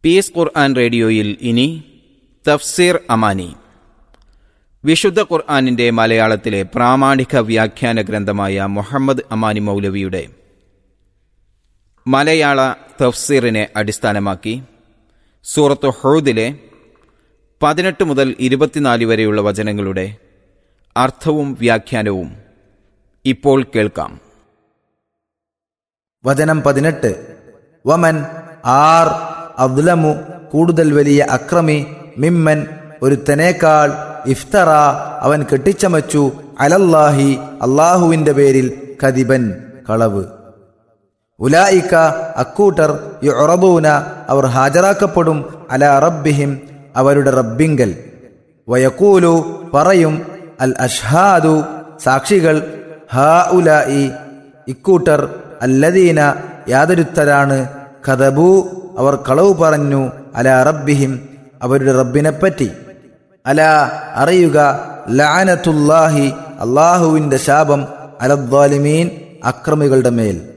piece ഖുർആൻ റേഡിയോയിൽ ഇനി തഫ്സീർ അമാനി വിശുദ്ധ ഖുർആാനിന്റെ മലയാളത്തിലെ പ്രാമാണിക വ്യാഖ്യാന ഗ്രന്ഥമായ മുഹമ്മദ് അമാനി മൗലവിയുടെ മലയാള തഫ്സീറിനെ അടിസ്ഥാനമാക്കി സൂറത്ത് ഹൗദിലെ പതിനെട്ട് മുതൽ ഇരുപത്തിനാല് വരെയുള്ള വചനങ്ങളുടെ അർത്ഥവും വ്യാഖ്യാനവും ഇപ്പോൾ കേൾക്കാം വചനം പതിനെട്ട് വമൻ ആർ അദ്ലമു കൂടുതൽ വലിയ അക്രമി മിമ്മൻ ഒരുത്തനേക്കാൾ ഇഫ്തറ അവൻ കെട്ടിച്ചമച്ചു അലല്ലാഹി അള്ളാഹുവിന്റെ പേരിൽ കദിബൻ കളവ് ഉലായിക്ക അക്കൂട്ടർ യുറബൂന അവർ ഹാജരാക്കപ്പെടും അല റബ്ബിഹിം അവരുടെ റബ്ബിങ്കൽ വയക്കൂലു പറയും അൽ അഷ്ഹാദു സാക്ഷികൾ ഹാ ഉലായി ഇക്കൂട്ടർ അല്ലദീന യാതൊരുത്തരാണ് കഥബു അവർ കളവ് പറഞ്ഞു അല റബ്ബിഹിം അവരുടെ റബ്ബിനെപ്പറ്റി അല അറിയുക ലഅനത്തുല്ലാഹി അള്ളാഹുവിന്റെ ശാപം അലദ്വാലിമീൻ അക്രമികളുടെ മേൽ